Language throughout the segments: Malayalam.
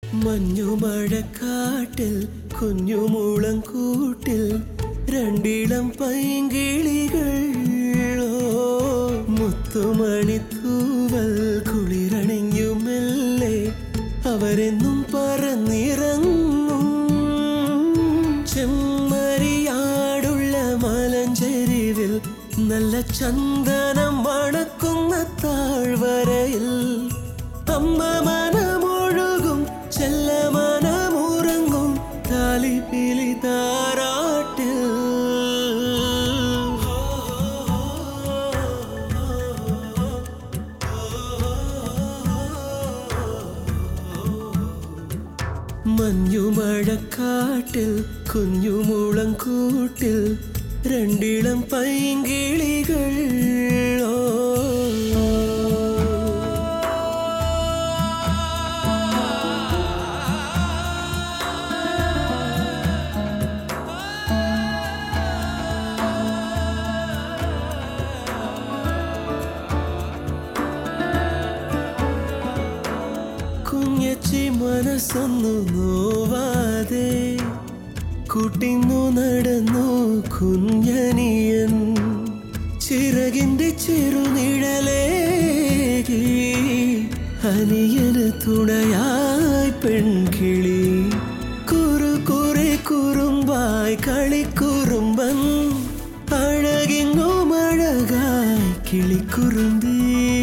മഞ്ഞുമഴക്കാട്ടിൽ കുഞ്ഞുമൂളം കൂട്ടിൽ രണ്ടിളം പൈങ്കിളികൾ ഓ, മുത്തുമണിത്തൂവൽ കുളിരണിഞ്ഞു മെല്ലെ അവരെന്നും പറന്നിറങ്ങും ചെമ്മരിയാടുള്ള മലഞ്ചെരിവിൽ നല്ല ചന്ദനം മണക്കുന്ന താഴ്വരയിൽ അമ്മ മനമൊഴുകും ചെല്ല മനമുറങ്ങും താലിപ്പിലി താരാട്ടിൽ മഞ്ഞുമഴക്കാട്ടിൽ കുഞ്ഞുമുളം കൂട്ടിൽ രണ്ടിളം പൈങ്കിളികൾ ഓ. കുഞ്ഞച്ചി മനസ്സൊന്നു നോവാതെ കുട്ടിന്നു നടന്നു കുഞ്ഞനിയൻ ചിറകിന്റെ ചെറുനിഴലേകി അനിയന് തുണയായി പെൺകിളി കുറു കുറെ കുറുമ്പായി കളിക്കുറുമ്പൻ അഴകിങ്ങും അഴകായി കിളിക്കുറുമ്പി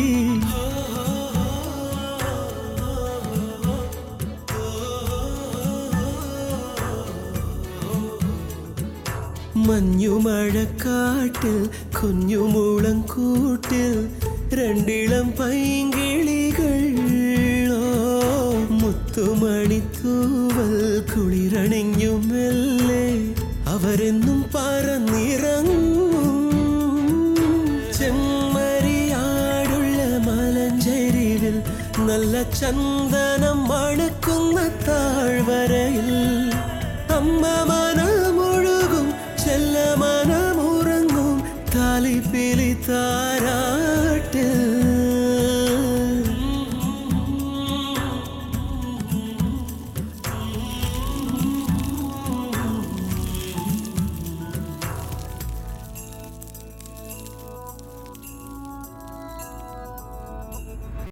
മഞ്ഞുമഴക്കാട്ടിൽ കുഞ്ഞുമൂളം കൂട്ടിൽ രണ്ടിളം പൈങ്കിളികൾ ഓ, മുത്തുമണിത്തൂവൽ കുളിരണിഞ്ഞു മെല്ലെ അവരെന്നും പറന്നിറങ്ങും ചെമ്മരിയാടുള്ള മലഞ്ചെരിവിൽ നല്ല ചന്ദനം മണക്കുന്ന താഴ്വരയിൽ അമ്മ